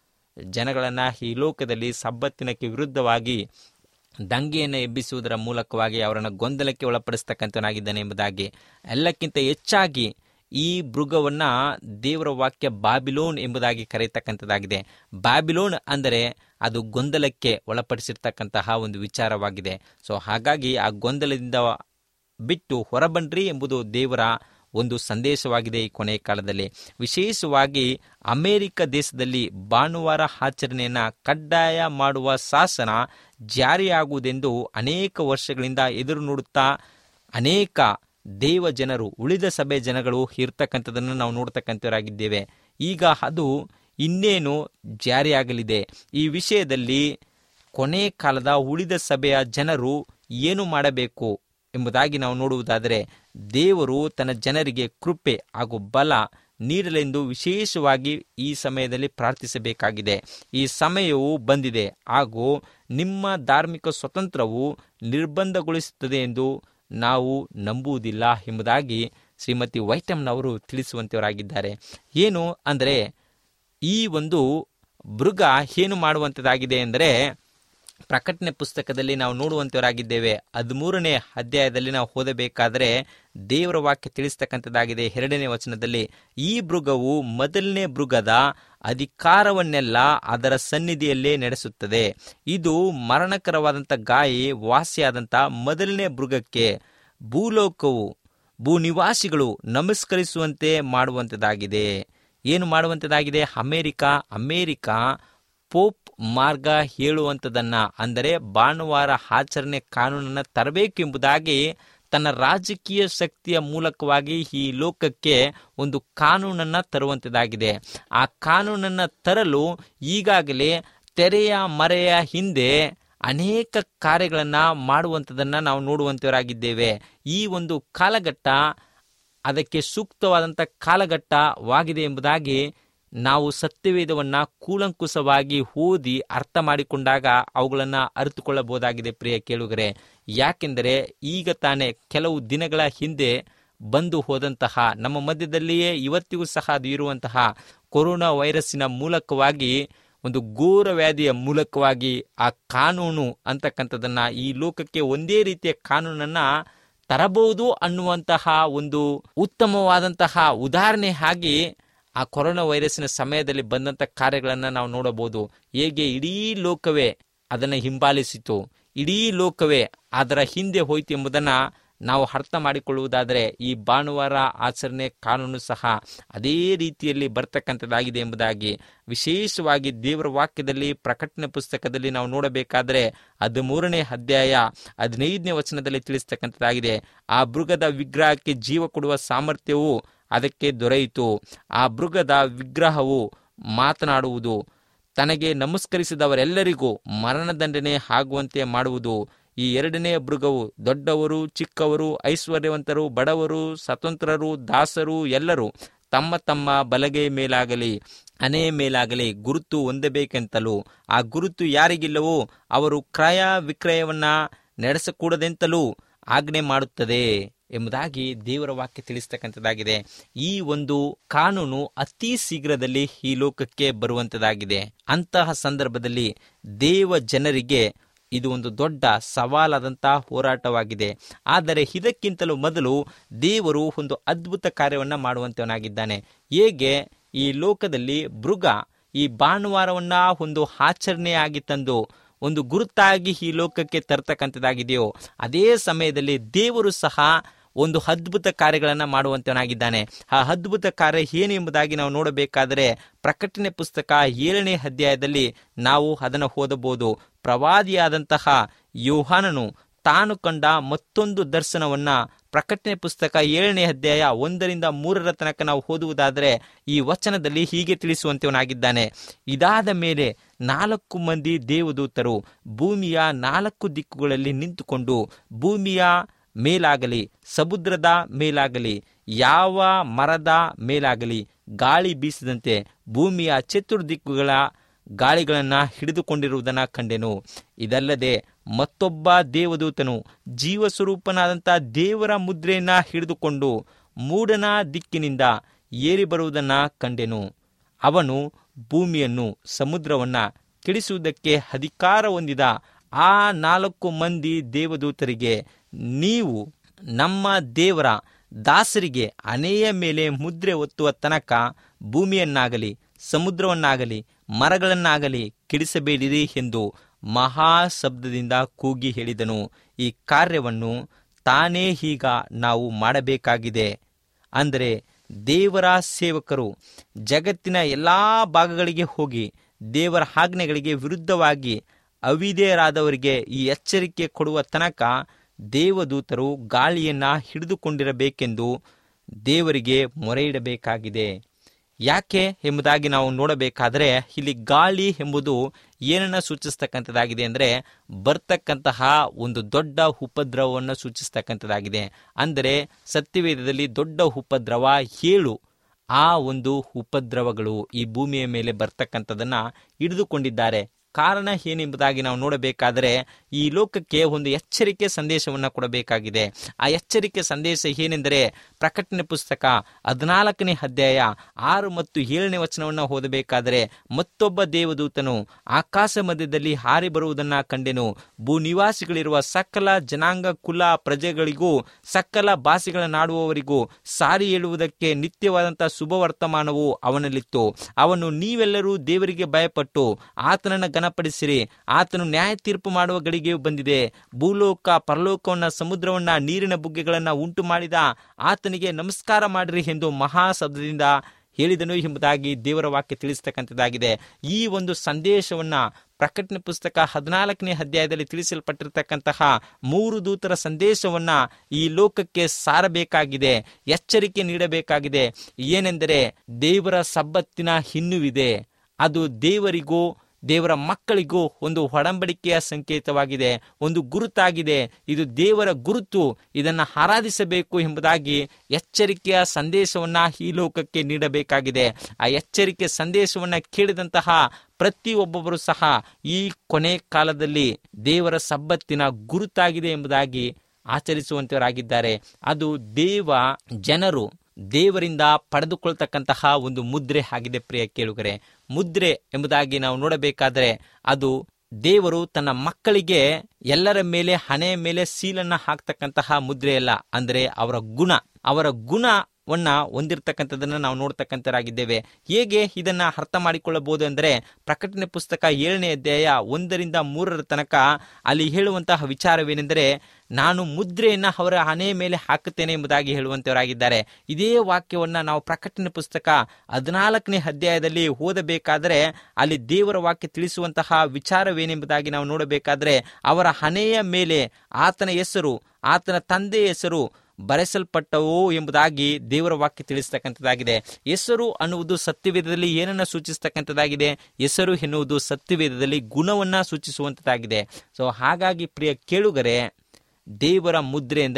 ಜನಗಳನ್ನು ಈ ಲೋಕದಲ್ಲಿ ಸಬ್ಬತ್ತಿನಕ್ಕೆ ವಿರುದ್ಧವಾಗಿ ದಂಗೆಯನ್ನು ಎಬ್ಬಿಸುವುದರ ಮೂಲಕವಾಗಿ ಅವರನ್ನು ಗೊಂದಲಕ್ಕೆ ಒಳಪಡಿಸ್ತಕ್ಕಂಥನಾಗಿದ್ದಾನೆ ಎಂಬುದಾಗಿ ಎಲ್ಲಕ್ಕಿಂತ ಹೆಚ್ಚಾಗಿ ಈ ಮೃಗವನ್ನ ದೇವರ ವಾಕ್ಯ ಬಾಬಿಲೋನ್ ಎಂಬುದಾಗಿ ಕರೆಯತಕ್ಕಂಥದ್ದಾಗಿದೆ ಬಾಬಿಲೋನ್ ಅಂದರೆ ಅದು ಗೊಂದಲಕ್ಕೆ ಒಳಪಡಿಸಿರ್ತಕ್ಕಂತಹ ಒಂದು ವಿಚಾರವಾಗಿದೆ ಸೊ ಹಾಗಾಗಿ ಆ ಗೊಂದಲದಿಂದ ಬಿಟ್ಟು ಹೊರಬನ್ರಿ ಎಂಬುದು ದೇವರ ಒಂದು ಸಂದೇಶವಾಗಿದೆ ಈ ಕೊನೆಯ ಕಾಲದಲ್ಲಿ ವಿಶೇಷವಾಗಿ ಅಮೆರಿಕ ದೇಶದಲ್ಲಿ ಭಾನುವಾರ ಆಚರಣೆಯನ್ನು ಕಡ್ಡಾಯ ಮಾಡುವ ಶಾಸನ ಜಾರಿಯಾಗುವುದೆಂದು ಅನೇಕ ವರ್ಷಗಳಿಂದ ಎದುರು ನೋಡುತ್ತಾ ಅನೇಕ ದೇವ ಜನರು ಉಳಿದ ಸಭೆ ಜನಗಳು ಇರ್ತಕ್ಕಂಥದ್ದನ್ನು ನಾವು ನೋಡ್ತಕ್ಕಂಥವರಾಗಿದ್ದೇವೆ ಈಗ ಅದು ಇನ್ನೇನು ಜಾರಿಯಾಗಲಿದೆ ಈ ವಿಷಯದಲ್ಲಿ ಕೊನೆ ಕಾಲದ ಉಳಿದ ಸಭೆಯ ಜನರು ಏನು ಮಾಡಬೇಕು ಎಂಬುದಾಗಿ ನಾವು ನೋಡುವುದಾದರೆ ದೇವರು ತನ್ನ ಜನರಿಗೆ ಕೃಪೆ ಹಾಗೂ ಬಲ ನೀಡಲೆಂದು ವಿಶೇಷವಾಗಿ ಈ ಸಮಯದಲ್ಲಿ ಪ್ರಾರ್ಥಿಸಬೇಕಾಗಿದೆ ಈ ಸಮಯವು ಬಂದಿದೆ ಹಾಗೂ ನಿಮ್ಮ ಧಾರ್ಮಿಕ ಸ್ವತಂತ್ರವು ನಿರ್ಬಂಧಗೊಳಿಸುತ್ತದೆ ಎಂದು ನಾವು ನಂಬುವುದಿಲ್ಲ ಎಂಬುದಾಗಿ ಶ್ರೀಮತಿ ವೈಟಮ್ನವರು ತಿಳಿಸುವಂತವರಾಗಿದ್ದಾರೆ ಏನು ಅಂದರೆ ಈ ಒಂದು ಮೃಗ ಏನು ಮಾಡುವಂಥದ್ದಾಗಿದೆ ಎಂದರೆ ಪ್ರಕಟಣೆ ಪುಸ್ತಕದಲ್ಲಿ ನಾವು ನೋಡುವಂತವರಾಗಿದ್ದೇವೆ ಹದಿಮೂರನೇ ಅಧ್ಯಾಯದಲ್ಲಿ ನಾವು ಓದಬೇಕಾದರೆ ದೇವರ ವಾಕ್ಯ ತಿಳಿಸ್ತಕ್ಕಂಥದ್ದಾಗಿದೆ ಎರಡನೇ ವಚನದಲ್ಲಿ ಈ ಮೃಗವು ಮೊದಲನೇ ಮೃಗದ ಅಧಿಕಾರವನ್ನೆಲ್ಲ ಅದರ ಸನ್ನಿಧಿಯಲ್ಲೇ ನಡೆಸುತ್ತದೆ ಇದು ಮರಣಕರವಾದಂಥ ಗಾಯಿ ವಾಸಿಯಾದಂಥ ಮೊದಲನೇ ಮೃಗಕ್ಕೆ ಭೂಲೋಕವು ಭೂನಿವಾಸಿಗಳು ನಮಸ್ಕರಿಸುವಂತೆ ಮಾಡುವಂಥದ್ದಾಗಿದೆ ಏನು ಮಾಡುವಂಥದ್ದಾಗಿದೆ ಅಮೇರಿಕ ಅಮೇರಿಕ ಪೋಪ್ ಮಾರ್ಗ ಹೇಳುವಂಥದ್ದನ್ನ ಅಂದರೆ ಭಾನುವಾರ ಆಚರಣೆ ಕಾನೂನನ್ನು ತರಬೇಕು ಎಂಬುದಾಗಿ ತನ್ನ ರಾಜಕೀಯ ಶಕ್ತಿಯ ಮೂಲಕವಾಗಿ ಈ ಲೋಕಕ್ಕೆ ಒಂದು ಕಾನೂನನ್ನು ತರುವಂಥದ್ದಾಗಿದೆ ಆ ಕಾನೂನನ್ನು ತರಲು ಈಗಾಗಲೇ ತೆರೆಯ ಮರೆಯ ಹಿಂದೆ ಅನೇಕ ಕಾರ್ಯಗಳನ್ನು ಮಾಡುವಂಥದ್ದನ್ನು ನಾವು ನೋಡುವಂಥವರಾಗಿದ್ದೇವೆ ಈ ಒಂದು ಕಾಲಘಟ್ಟ ಅದಕ್ಕೆ ಸೂಕ್ತವಾದಂಥ ಕಾಲಘಟ್ಟವಾಗಿದೆ ಎಂಬುದಾಗಿ ನಾವು ಸತ್ಯವೇದವನ್ನು ಕೂಲಂಕುಷವಾಗಿ ಓದಿ ಅರ್ಥ ಮಾಡಿಕೊಂಡಾಗ ಅವುಗಳನ್ನು ಅರಿತುಕೊಳ್ಳಬಹುದಾಗಿದೆ ಪ್ರಿಯ ಕೇಳುಗರೆ ಯಾಕೆಂದರೆ ಈಗ ತಾನೇ ಕೆಲವು ದಿನಗಳ ಹಿಂದೆ ಬಂದು ಹೋದಂತಹ ನಮ್ಮ ಮಧ್ಯದಲ್ಲಿಯೇ ಇವತ್ತಿಗೂ ಸಹ ಅದು ಇರುವಂತಹ ಕೊರೋನಾ ವೈರಸ್ಸಿನ ಮೂಲಕವಾಗಿ ಒಂದು ಘೋರ ವ್ಯಾಧಿಯ ಮೂಲಕವಾಗಿ ಆ ಕಾನೂನು ಅಂತಕ್ಕಂಥದ್ದನ್ನ ಈ ಲೋಕಕ್ಕೆ ಒಂದೇ ರೀತಿಯ ಕಾನೂನನ್ನ ತರಬಹುದು ಅನ್ನುವಂತಹ ಒಂದು ಉತ್ತಮವಾದಂತಹ ಉದಾಹರಣೆ ಆಗಿ ಆ ಕೊರೋನಾ ವೈರಸ್ಸಿನ ಸಮಯದಲ್ಲಿ ಬಂದಂಥ ಕಾರ್ಯಗಳನ್ನು ನಾವು ನೋಡಬಹುದು ಹೇಗೆ ಇಡೀ ಲೋಕವೇ ಅದನ್ನು ಹಿಂಬಾಲಿಸಿತು ಇಡೀ ಲೋಕವೇ ಅದರ ಹಿಂದೆ ಹೋಯಿತು ಎಂಬುದನ್ನು ನಾವು ಅರ್ಥ ಮಾಡಿಕೊಳ್ಳುವುದಾದರೆ ಈ ಭಾನುವಾರ ಆಚರಣೆ ಕಾನೂನು ಸಹ ಅದೇ ರೀತಿಯಲ್ಲಿ ಬರ್ತಕ್ಕಂಥದ್ದಾಗಿದೆ ಎಂಬುದಾಗಿ ವಿಶೇಷವಾಗಿ ದೇವರ ವಾಕ್ಯದಲ್ಲಿ ಪ್ರಕಟಣೆ ಪುಸ್ತಕದಲ್ಲಿ ನಾವು ನೋಡಬೇಕಾದರೆ ಹದಿಮೂರನೇ ಅಧ್ಯಾಯ ಹದಿನೈದನೇ ವಚನದಲ್ಲಿ ತಿಳಿಸ್ತಕ್ಕಂಥದ್ದಾಗಿದೆ ಆ ಮೃಗದ ವಿಗ್ರಹಕ್ಕೆ ಜೀವ ಕೊಡುವ ಸಾಮರ್ಥ್ಯವು ಅದಕ್ಕೆ ದೊರೆಯಿತು ಆ ಮೃಗದ ವಿಗ್ರಹವು ಮಾತನಾಡುವುದು ತನಗೆ ನಮಸ್ಕರಿಸಿದವರೆಲ್ಲರಿಗೂ ಮರಣದಂಡನೆ ಆಗುವಂತೆ ಮಾಡುವುದು ಈ ಎರಡನೇ ಮೃಗವು ದೊಡ್ಡವರು ಚಿಕ್ಕವರು ಐಶ್ವರ್ಯವಂತರು ಬಡವರು ಸ್ವತಂತ್ರರು ದಾಸರು ಎಲ್ಲರೂ ತಮ್ಮ ತಮ್ಮ ಬಲಗೈ ಮೇಲಾಗಲಿ ಹಣೆ ಮೇಲಾಗಲಿ ಗುರುತು ಹೊಂದಬೇಕೆಂತಲೂ ಆ ಗುರುತು ಯಾರಿಗಿಲ್ಲವೋ ಅವರು ಕ್ರಯ ವಿಕ್ರಯವನ್ನ ನಡೆಸಕೂಡದೆಂತಲೂ ಆಜ್ಞೆ ಮಾಡುತ್ತದೆ ಎಂಬುದಾಗಿ ದೇವರ ವಾಕ್ಯ ತಿಳಿಸ್ತಕ್ಕಂಥದ್ದಾಗಿದೆ ಈ ಒಂದು ಕಾನೂನು ಅತಿ ಶೀಘ್ರದಲ್ಲಿ ಈ ಲೋಕಕ್ಕೆ ಬರುವಂತದಾಗಿದೆ ಅಂತಹ ಸಂದರ್ಭದಲ್ಲಿ ದೇವ ಜನರಿಗೆ ಇದು ಒಂದು ದೊಡ್ಡ ಸವಾಲಾದಂತಹ ಹೋರಾಟವಾಗಿದೆ ಆದರೆ ಇದಕ್ಕಿಂತಲೂ ಮೊದಲು ದೇವರು ಒಂದು ಅದ್ಭುತ ಕಾರ್ಯವನ್ನ ಮಾಡುವಂತವನಾಗಿದ್ದಾನೆ ಹೇಗೆ ಈ ಲೋಕದಲ್ಲಿ ಮೃಗ ಈ ಭಾನುವಾರವನ್ನ ಒಂದು ಆಚರಣೆಯಾಗಿ ತಂದು ಒಂದು ಗುರುತಾಗಿ ಈ ಲೋಕಕ್ಕೆ ತರ್ತಕ್ಕಂಥದ್ದಾಗಿದೆಯೋ ಅದೇ ಸಮಯದಲ್ಲಿ ದೇವರು ಸಹ ಒಂದು ಅದ್ಭುತ ಕಾರ್ಯಗಳನ್ನು ಮಾಡುವಂತವನಾಗಿದ್ದಾನೆ ಆ ಅದ್ಭುತ ಕಾರ್ಯ ಏನು ಎಂಬುದಾಗಿ ನಾವು ನೋಡಬೇಕಾದರೆ ಪ್ರಕಟಣೆ ಪುಸ್ತಕ ಏಳನೇ ಅಧ್ಯಾಯದಲ್ಲಿ ನಾವು ಅದನ್ನು ಓದಬಹುದು ಪ್ರವಾದಿಯಾದಂತಹ ಯೋಹಾನನು ತಾನು ಕಂಡ ಮತ್ತೊಂದು ದರ್ಶನವನ್ನ ಪ್ರಕಟಣೆ ಪುಸ್ತಕ ಏಳನೇ ಅಧ್ಯಾಯ ಒಂದರಿಂದ ಮೂರರ ತನಕ ನಾವು ಓದುವುದಾದರೆ ಈ ವಚನದಲ್ಲಿ ಹೀಗೆ ತಿಳಿಸುವಂತವನಾಗಿದ್ದಾನೆ ಇದಾದ ಮೇಲೆ ನಾಲ್ಕು ಮಂದಿ ದೇವದೂತರು ಭೂಮಿಯ ನಾಲ್ಕು ದಿಕ್ಕುಗಳಲ್ಲಿ ನಿಂತುಕೊಂಡು ಭೂಮಿಯ ಮೇಲಾಗಲಿ ಸಮುದ್ರದ ಮೇಲಾಗಲಿ ಯಾವ ಮರದ ಮೇಲಾಗಲಿ ಗಾಳಿ ಬೀಸದಂತೆ ಭೂಮಿಯ ಚತುರ್ದಿಕ್ಕುಗಳ ಗಾಳಿಗಳನ್ನು ಹಿಡಿದುಕೊಂಡಿರುವುದನ್ನು ಕಂಡೆನು ಇದಲ್ಲದೆ ಮತ್ತೊಬ್ಬ ದೇವದೂತನು ಜೀವಸ್ವರೂಪನಾದಂಥ ದೇವರ ಮುದ್ರೆಯನ್ನ ಹಿಡಿದುಕೊಂಡು ಮೂಡನ ದಿಕ್ಕಿನಿಂದ ಏರಿ ಬರುವುದನ್ನು ಕಂಡೆನು ಅವನು ಭೂಮಿಯನ್ನು ಸಮುದ್ರವನ್ನ ತಿಳಿಸುವುದಕ್ಕೆ ಅಧಿಕಾರ ಹೊಂದಿದ ಆ ನಾಲ್ಕು ಮಂದಿ ದೇವದೂತರಿಗೆ ನೀವು ನಮ್ಮ ದೇವರ ದಾಸರಿಗೆ ಹಣೆಯ ಮೇಲೆ ಮುದ್ರೆ ಒತ್ತುವ ತನಕ ಭೂಮಿಯನ್ನಾಗಲಿ ಸಮುದ್ರವನ್ನಾಗಲಿ ಮರಗಳನ್ನಾಗಲಿ ಕೆಡಿಸಬೇಡಿರಿ ಎಂದು ಮಹಾ ಶಬ್ದದಿಂದ ಕೂಗಿ ಹೇಳಿದನು ಈ ಕಾರ್ಯವನ್ನು ತಾನೇ ಈಗ ನಾವು ಮಾಡಬೇಕಾಗಿದೆ ಅಂದರೆ ದೇವರ ಸೇವಕರು ಜಗತ್ತಿನ ಎಲ್ಲ ಭಾಗಗಳಿಗೆ ಹೋಗಿ ದೇವರ ಆಜ್ಞೆಗಳಿಗೆ ವಿರುದ್ಧವಾಗಿ ಅವಿಧೇಯರಾದವರಿಗೆ ಈ ಎಚ್ಚರಿಕೆ ಕೊಡುವ ತನಕ ದೇವದೂತರು ಗಾಳಿಯನ್ನ ಹಿಡಿದುಕೊಂಡಿರಬೇಕೆಂದು ದೇವರಿಗೆ ಮೊರೆ ಇಡಬೇಕಾಗಿದೆ ಯಾಕೆ ಎಂಬುದಾಗಿ ನಾವು ನೋಡಬೇಕಾದರೆ ಇಲ್ಲಿ ಗಾಳಿ ಎಂಬುದು ಏನನ್ನ ಸೂಚಿಸ್ತಕ್ಕಂಥದ್ದಾಗಿದೆ ಅಂದರೆ ಬರ್ತಕ್ಕಂತಹ ಒಂದು ದೊಡ್ಡ ಉಪದ್ರವವನ್ನು ಸೂಚಿಸ್ತಕ್ಕಂಥದ್ದಾಗಿದೆ ಅಂದರೆ ಸತ್ಯವೇದದಲ್ಲಿ ದೊಡ್ಡ ಉಪದ್ರವ ಏಳು ಆ ಒಂದು ಉಪದ್ರವಗಳು ಈ ಭೂಮಿಯ ಮೇಲೆ ಬರ್ತಕ್ಕಂಥದನ್ನ ಹಿಡಿದುಕೊಂಡಿದ್ದಾರೆ ಕಾರಣ ಏನೆಂಬುದಾಗಿ ನಾವು ನೋಡಬೇಕಾದರೆ ಈ ಲೋಕಕ್ಕೆ ಒಂದು ಎಚ್ಚರಿಕೆ ಸಂದೇಶವನ್ನು ಕೊಡಬೇಕಾಗಿದೆ ಆ ಎಚ್ಚರಿಕೆ ಸಂದೇಶ ಏನೆಂದರೆ ಪ್ರಕಟಣೆ ಪುಸ್ತಕ ಹದಿನಾಲ್ಕನೇ ಅಧ್ಯಾಯ ಆರು ಮತ್ತು ಏಳನೇ ವಚನವನ್ನು ಓದಬೇಕಾದರೆ ಮತ್ತೊಬ್ಬ ದೇವದೂತನು ಆಕಾಶ ಮಧ್ಯದಲ್ಲಿ ಹಾರಿ ಬರುವುದನ್ನ ಕಂಡೆನು ಭೂನಿವಾಸಿಗಳಿರುವ ಸಕಲ ಜನಾಂಗ ಕುಲ ಪ್ರಜೆಗಳಿಗೂ ಸಕಲ ಭಾಷೆಗಳನ್ನಾಡುವವರಿಗೂ ಸಾರಿ ಹೇಳುವುದಕ್ಕೆ ನಿತ್ಯವಾದಂತಹ ಶುಭ ವರ್ತಮಾನವು ಅವನಲ್ಲಿತ್ತು ಅವನು ನೀವೆಲ್ಲರೂ ದೇವರಿಗೆ ಭಯಪಟ್ಟು ಆತನನ್ನ ಗಣಪಡಿಸಿರಿ ಆತನು ನ್ಯಾಯ ತೀರ್ಪು ಮಾಡುವ ಗಳಿಗೆಯು ಬಂದಿದೆ ಭೂಲೋಕ ಪರಲೋಕವನ್ನ ಸಮುದ್ರವನ್ನ ನೀರಿನ ಬುಗ್ಗೆಗಳನ್ನ ಉಂಟು ಮಾಡಿದ ಆತನಿಗೆ ನಮಸ್ಕಾರ ಮಾಡಿರಿ ಎಂದು ಮಹಾಶಬ್ದದಿಂದ ಹೇಳಿದನು ಎಂಬುದಾಗಿ ದೇವರ ವಾಕ್ಯ ತಿಳಿಸ್ತಕ್ಕಂಥದ್ದಾಗಿದೆ ಈ ಒಂದು ಸಂದೇಶವನ್ನ ಪ್ರಕಟಣೆ ಪುಸ್ತಕ ಹದಿನಾಲ್ಕನೇ ಅಧ್ಯಾಯದಲ್ಲಿ ತಿಳಿಸಲ್ಪಟ್ಟಿರತಕ್ಕಂತಹ ಮೂರು ದೂತರ ಸಂದೇಶವನ್ನ ಈ ಲೋಕಕ್ಕೆ ಸಾರಬೇಕಾಗಿದೆ ಎಚ್ಚರಿಕೆ ನೀಡಬೇಕಾಗಿದೆ ಏನೆಂದರೆ ದೇವರ ಸಬ್ಬತ್ತಿನ ಹಿನ್ನುವಿದೆ ಅದು ದೇವರಿಗೂ ದೇವರ ಮಕ್ಕಳಿಗೂ ಒಂದು ಒಡಂಬಡಿಕೆಯ ಸಂಕೇತವಾಗಿದೆ ಒಂದು ಗುರುತಾಗಿದೆ ಇದು ದೇವರ ಗುರುತು ಇದನ್ನು ಆರಾಧಿಸಬೇಕು ಎಂಬುದಾಗಿ ಎಚ್ಚರಿಕೆಯ ಸಂದೇಶವನ್ನ ಈ ಲೋಕಕ್ಕೆ ನೀಡಬೇಕಾಗಿದೆ ಆ ಎಚ್ಚರಿಕೆ ಸಂದೇಶವನ್ನ ಕೇಳಿದಂತಹ ಪ್ರತಿಯೊಬ್ಬೊಬ್ಬರು ಸಹ ಈ ಕೊನೆ ಕಾಲದಲ್ಲಿ ದೇವರ ಸಬ್ಬತ್ತಿನ ಗುರುತಾಗಿದೆ ಎಂಬುದಾಗಿ ಆಚರಿಸುವಂತವರಾಗಿದ್ದಾರೆ ಅದು ದೇವ ಜನರು ದೇವರಿಂದ ಪಡೆದುಕೊಳ್ತಕ್ಕಂತಹ ಒಂದು ಮುದ್ರೆ ಆಗಿದೆ ಪ್ರಿಯ ಕೇಳುಗರೆ ಮುದ್ರೆ ಎಂಬುದಾಗಿ ನಾವು ನೋಡಬೇಕಾದರೆ ಅದು ದೇವರು ತನ್ನ ಮಕ್ಕಳಿಗೆ ಎಲ್ಲರ ಮೇಲೆ ಹಣೆಯ ಮೇಲೆ ಸೀಲನ್ನ ಹಾಕ್ತಕ್ಕಂತಹ ಮುದ್ರೆ ಅಲ್ಲ ಅಂದ್ರೆ ಅವರ ಗುಣ ಅವರ ಗುಣವನ್ನ ಹೊಂದಿರತಕ್ಕಂಥದ್ದನ್ನ ನಾವು ನೋಡ್ತಕ್ಕಂಥರಾಗಿದ್ದೇವೆ ಹೇಗೆ ಇದನ್ನ ಅರ್ಥ ಮಾಡಿಕೊಳ್ಳಬಹುದು ಅಂದರೆ ಪ್ರಕಟಣೆ ಪುಸ್ತಕ ಏಳನೇ ಅಧ್ಯಾಯ ಒಂದರಿಂದ ಮೂರರ ತನಕ ಅಲ್ಲಿ ಹೇಳುವಂತಹ ವಿಚಾರವೇನೆಂದರೆ ನಾನು ಮುದ್ರೆಯನ್ನ ಅವರ ಹಣೆಯ ಮೇಲೆ ಹಾಕುತ್ತೇನೆ ಎಂಬುದಾಗಿ ಹೇಳುವಂತವರಾಗಿದ್ದಾರೆ ಇದೇ ವಾಕ್ಯವನ್ನ ನಾವು ಪ್ರಕಟಣೆ ಪುಸ್ತಕ ಹದಿನಾಲ್ಕನೇ ಅಧ್ಯಾಯದಲ್ಲಿ ಓದಬೇಕಾದರೆ ಅಲ್ಲಿ ದೇವರ ವಾಕ್ಯ ತಿಳಿಸುವಂತಹ ವಿಚಾರವೇನೆಂಬುದಾಗಿ ನಾವು ನೋಡಬೇಕಾದ್ರೆ ಅವರ ಹಣೆಯ ಮೇಲೆ ಆತನ ಹೆಸರು ಆತನ ತಂದೆಯ ಹೆಸರು ಬರೆಸಲ್ಪಟ್ಟವು ಎಂಬುದಾಗಿ ದೇವರ ವಾಕ್ಯ ತಿಳಿಸ್ತಕ್ಕಂಥದ್ದಾಗಿದೆ ಹೆಸರು ಅನ್ನುವುದು ಸತ್ಯವೇದದಲ್ಲಿ ಏನನ್ನ ಸೂಚಿಸ್ತಕ್ಕಂಥದ್ದಾಗಿದೆ ಹೆಸರು ಎನ್ನುವುದು ಸತ್ಯವೇದದಲ್ಲಿ ಗುಣವನ್ನ ಸೂಚಿಸುವಂಥದ್ದಾಗಿದೆ ಸೊ ಹಾಗಾಗಿ ಪ್ರಿಯ ಕೇಳುಗರೆ ದೇವರ ಮುದ್ರೆ ಎಂದರೆ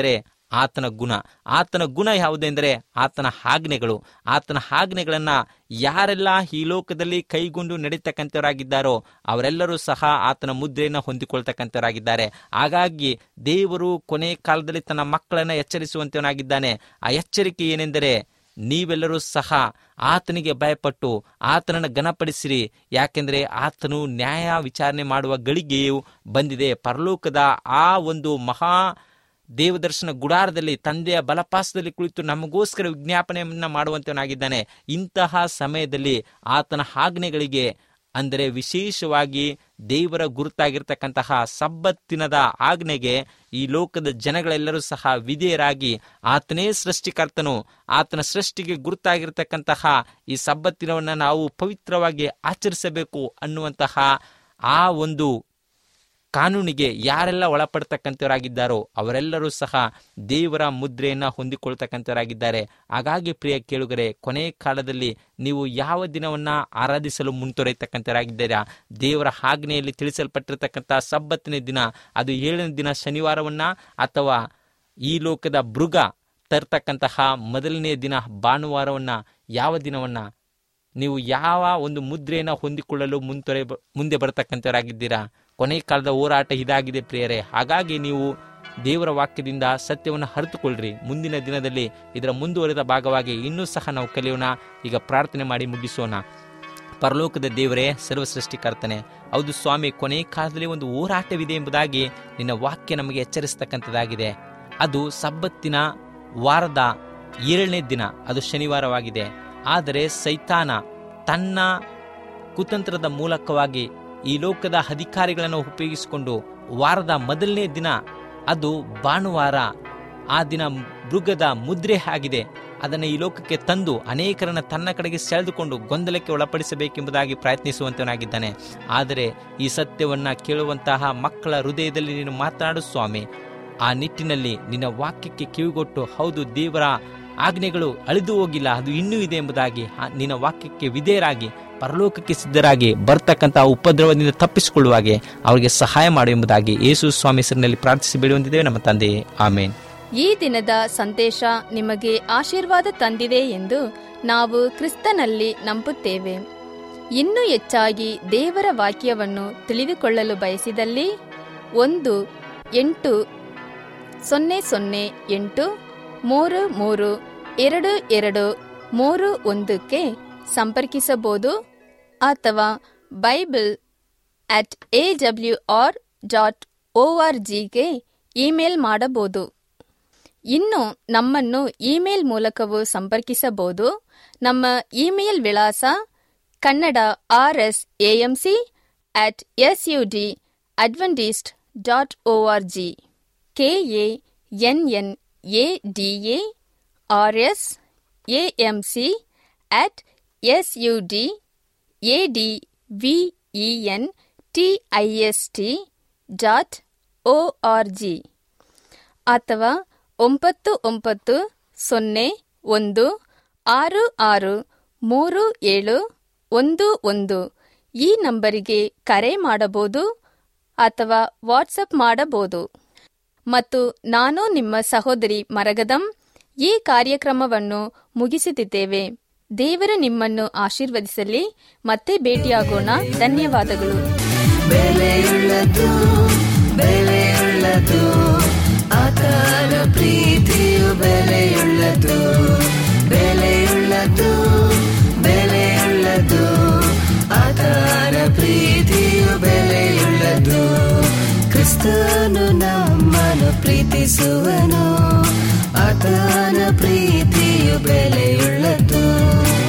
ಆತನ ಗುಣ ಆತನ ಗುಣ ಯಾವುದೆಂದರೆ ಆತನ ಆಜ್ಞೆಗಳು ಆತನ ಆಜ್ಞೆಗಳನ್ನು ಯಾರೆಲ್ಲ ಈ ಲೋಕದಲ್ಲಿ ಕೈಗೊಂಡು ನಡೀತಕ್ಕಂಥವರಾಗಿದ್ದಾರೋ ಅವರೆಲ್ಲರೂ ಸಹ ಆತನ ಮುದ್ರೆಯನ್ನು ಹೊಂದಿಕೊಳ್ತಕ್ಕಂಥವರಾಗಿದ್ದಾರೆ ಹಾಗಾಗಿ ದೇವರು ಕೊನೆ ಕಾಲದಲ್ಲಿ ತನ್ನ ಮಕ್ಕಳನ್ನು ಎಚ್ಚರಿಸುವಂತವನಾಗಿದ್ದಾನೆ ಆ ಎಚ್ಚರಿಕೆ ಏನೆಂದರೆ ನೀವೆಲ್ಲರೂ ಸಹ ಆತನಿಗೆ ಭಯಪಟ್ಟು ಆತನನ್ನು ಘನಪಡಿಸಿರಿ ಯಾಕೆಂದರೆ ಆತನು ನ್ಯಾಯ ವಿಚಾರಣೆ ಮಾಡುವ ಗಳಿಗೆಯು ಬಂದಿದೆ ಪರಲೋಕದ ಆ ಒಂದು ಮಹಾ ದೇವದರ್ಶನ ಗುಡಾರದಲ್ಲಿ ತಂದೆಯ ಬಲಪಾಸದಲ್ಲಿ ಕುಳಿತು ನಮಗೋಸ್ಕರ ವಿಜ್ಞಾಪನೆಯನ್ನ ಮಾಡುವಂತವನಾಗಿದ್ದಾನೆ ಇಂತಹ ಸಮಯದಲ್ಲಿ ಆತನ ಆಜ್ಞೆಗಳಿಗೆ ಅಂದರೆ ವಿಶೇಷವಾಗಿ ದೇವರ ಗುರುತಾಗಿರ್ತಕ್ಕಂತಹ ಸಬ್ಬತ್ತಿನದ ಆಜ್ಞೆಗೆ ಈ ಲೋಕದ ಜನಗಳೆಲ್ಲರೂ ಸಹ ವಿಧೇಯರಾಗಿ ಆತನೇ ಸೃಷ್ಟಿಕರ್ತನು ಆತನ ಸೃಷ್ಟಿಗೆ ಗುರುತಾಗಿರ್ತಕ್ಕಂತಹ ಈ ಸಬ್ಬತ್ತಿನವನ್ನು ನಾವು ಪವಿತ್ರವಾಗಿ ಆಚರಿಸಬೇಕು ಅನ್ನುವಂತಹ ಆ ಒಂದು ಕಾನೂನಿಗೆ ಯಾರೆಲ್ಲ ಒಳಪಡ್ತಕ್ಕಂಥವರಾಗಿದ್ದಾರೋ ಅವರೆಲ್ಲರೂ ಸಹ ದೇವರ ಮುದ್ರೆಯನ್ನು ಹೊಂದಿಕೊಳ್ತಕ್ಕಂಥವರಾಗಿದ್ದಾರೆ ಹಾಗಾಗಿ ಪ್ರಿಯ ಕೇಳುಗರೆ ಕೊನೆ ಕಾಲದಲ್ಲಿ ನೀವು ಯಾವ ದಿನವನ್ನ ಆರಾಧಿಸಲು ಮುಂತೊರೆಯತಕ್ಕಂಥವರಾಗಿದ್ದೀರಾ ದೇವರ ಆಜ್ಞೆಯಲ್ಲಿ ತಿಳಿಸಲ್ಪಟ್ಟಿರತಕ್ಕಂಥ ಸಬ್ಬತ್ತನೇ ದಿನ ಅದು ಏಳನೇ ದಿನ ಶನಿವಾರವನ್ನ ಅಥವಾ ಈ ಲೋಕದ ಮೃಗ ತರ್ತಕ್ಕಂತಹ ಮೊದಲನೇ ದಿನ ಭಾನುವಾರವನ್ನ ಯಾವ ದಿನವನ್ನ ನೀವು ಯಾವ ಒಂದು ಮುದ್ರೆಯನ್ನು ಹೊಂದಿಕೊಳ್ಳಲು ಮುಂತೊರೆ ಮುಂದೆ ಬರತಕ್ಕಂಥವರಾಗಿದ್ದೀರಾ ಕೊನೆ ಕಾಲದ ಹೋರಾಟ ಇದಾಗಿದೆ ಪ್ರಿಯರೇ ಹಾಗಾಗಿ ನೀವು ದೇವರ ವಾಕ್ಯದಿಂದ ಸತ್ಯವನ್ನು ಅರಿತುಕೊಳ್ಳ್ರಿ ಮುಂದಿನ ದಿನದಲ್ಲಿ ಇದರ ಮುಂದುವರೆದ ಭಾಗವಾಗಿ ಇನ್ನೂ ಸಹ ನಾವು ಕಲಿಯೋಣ ಈಗ ಪ್ರಾರ್ಥನೆ ಮಾಡಿ ಮುಗಿಸೋಣ ಪರಲೋಕದ ದೇವರೇ ಸರ್ವ ಸೃಷ್ಟಿಕರ್ತನೆ ಹೌದು ಸ್ವಾಮಿ ಕೊನೆ ಕಾಲದಲ್ಲಿ ಒಂದು ಹೋರಾಟವಿದೆ ಎಂಬುದಾಗಿ ನಿನ್ನ ವಾಕ್ಯ ನಮಗೆ ಎಚ್ಚರಿಸ್ತಕ್ಕಂಥದ್ದಾಗಿದೆ ಅದು ಸಬ್ಬತ್ತಿನ ವಾರದ ಏಳನೇ ದಿನ ಅದು ಶನಿವಾರವಾಗಿದೆ ಆದರೆ ಸೈತಾನ ತನ್ನ ಕುತಂತ್ರದ ಮೂಲಕವಾಗಿ ಈ ಲೋಕದ ಅಧಿಕಾರಿಗಳನ್ನು ಉಪಯೋಗಿಸಿಕೊಂಡು ವಾರದ ಮೊದಲನೇ ದಿನ ಅದು ಭಾನುವಾರ ಆ ದಿನ ಮೃಗದ ಮುದ್ರೆ ಆಗಿದೆ ಅದನ್ನು ಈ ಲೋಕಕ್ಕೆ ತಂದು ಅನೇಕರನ್ನ ತನ್ನ ಕಡೆಗೆ ಸೆಳೆದುಕೊಂಡು ಗೊಂದಲಕ್ಕೆ ಒಳಪಡಿಸಬೇಕೆಂಬುದಾಗಿ ಪ್ರಯತ್ನಿಸುವಂತವನಾಗಿದ್ದಾನೆ ಆದರೆ ಈ ಸತ್ಯವನ್ನ ಕೇಳುವಂತಹ ಮಕ್ಕಳ ಹೃದಯದಲ್ಲಿ ನೀನು ಮಾತನಾಡು ಸ್ವಾಮಿ ಆ ನಿಟ್ಟಿನಲ್ಲಿ ನಿನ್ನ ವಾಕ್ಯಕ್ಕೆ ಕಿವಿಗೊಟ್ಟು ಹೌದು ದೇವರ ಆಜ್ಞೆಗಳು ಅಳಿದು ಹೋಗಿಲ್ಲ ಅದು ಇನ್ನೂ ಇದೆ ಎಂಬುದಾಗಿ ಆ ನಿನ್ನ ವಾಕ್ಯಕ್ಕೆ ವಿಧೇಯರಾಗಿ ಪರಲೋಕಕ್ಕೆ ಸಿದ್ಧರಾಗಿ ಬರ್ತಕ್ಕಂಥ ಉಪದ್ರವದಿಂದ ತಪ್ಪಿಸಿಕೊಳ್ಳುವಾಗೆ ಅವರಿಗೆ ಸಹಾಯ ಮಾಡು ಎಂಬುದಾಗಿ ಯೇಸು ಸ್ವಾಮಿ ಹೆಸರಿನಲ್ಲಿ ಪ್ರಾರ್ಥಿಸಿ ಬೇಡುವಂತಿದ್ದೇವೆ ನಮ್ಮ ತಂದೆಯೇ ಆಮೇನ್
ಈ ದಿನದ ಸಂದೇಶ ನಿಮಗೆ ಆಶೀರ್ವಾದ ತಂದಿದೆ ಎಂದು ನಾವು ಕ್ರಿಸ್ತನಲ್ಲಿ ನಂಬುತ್ತೇವೆ ಇನ್ನೂ ಹೆಚ್ಚಾಗಿ ದೇವರ ವಾಕ್ಯವನ್ನು ತಿಳಿದುಕೊಳ್ಳಲು ಬಯಸಿದಲ್ಲಿ ಒಂದು ಎಂಟು ಸೊನ್ನೆ ಸೊನ್ನೆ ಎಂಟು ಮೂರು ಮೂರು ಎರಡು ಎರಡು ಮೂರು ಒಂದಕ್ಕೆ ಸಂಪರ್ಕಿಸಬಹುದು ಅಥವಾ Bible at A W R dot O R ಜಿಗೆ ಇಮೇಲ್ ಮಾಡಬಹುದು ಇನ್ನು ನಮ್ಮನ್ನು ಇಮೇಲ್ ಮೂಲಕವೂ ಸಂಪರ್ಕಿಸಬಹುದು ನಮ್ಮ ಇಮೇಲ್ ವಿಳಾಸ Kannada R S AMC at S U D Adventist dot O R G K A N N A D A R S AMC at S U D A D V E N T I S T dot O R G ಅಥವಾ ಒಂಬತ್ತು ಒಂಬತ್ತು ಸೊನ್ನೆ ಒಂದು ಆರು ಆರು ಮೂರು ಏಳು ಒಂದು ಒಂದು ಈ ನಂಬರಿಗೆ ಕರೆ ಮಾಡಬಹುದು ಅಥವಾ ವಾಟ್ಸಪ್ ಮಾಡಬಹುದು ಮತ್ತು ನಾನು ನಿಮ್ಮ ಸಹೋದರಿ ಮರಗದಂ ಈ ಕಾರ್ಯಕ್ರಮವನ್ನು ಮುಗಿಸುತ್ತಿದ್ದೇವೆ ದೇವರು ನಿಮ್ಮನ್ನು ಆಶೀರ್ವದಿಸಲಿ ಮತ್ತೆ ಭೇಟಿಯಾಗೋಣ ಧನ್ಯವಾದಗಳು
ಬೆಲೆಯುಳ್ಳದು ಬೆಲೆಯುಳ್ಳದು ಆತನ ಪ್ರೀತಿಯು ಬೆಲೆಯುಳ್ಳದು ಬೆಲೆಯುಳ್ಳದು ಬೆಲೆಯುಳ್ಳದು ಆತನ ಪ್ರೀತಿಯು ಬೆಲೆಯುಳ್ಳದು ಕ್ರಿಸ್ತನು ನಮ್ಮನ್ನು ಪ್ರೀತಿಸುವನು ಆತನ ಪ್ರೀತಿಯು ಬೆಲೆಯುಳ್ಳದು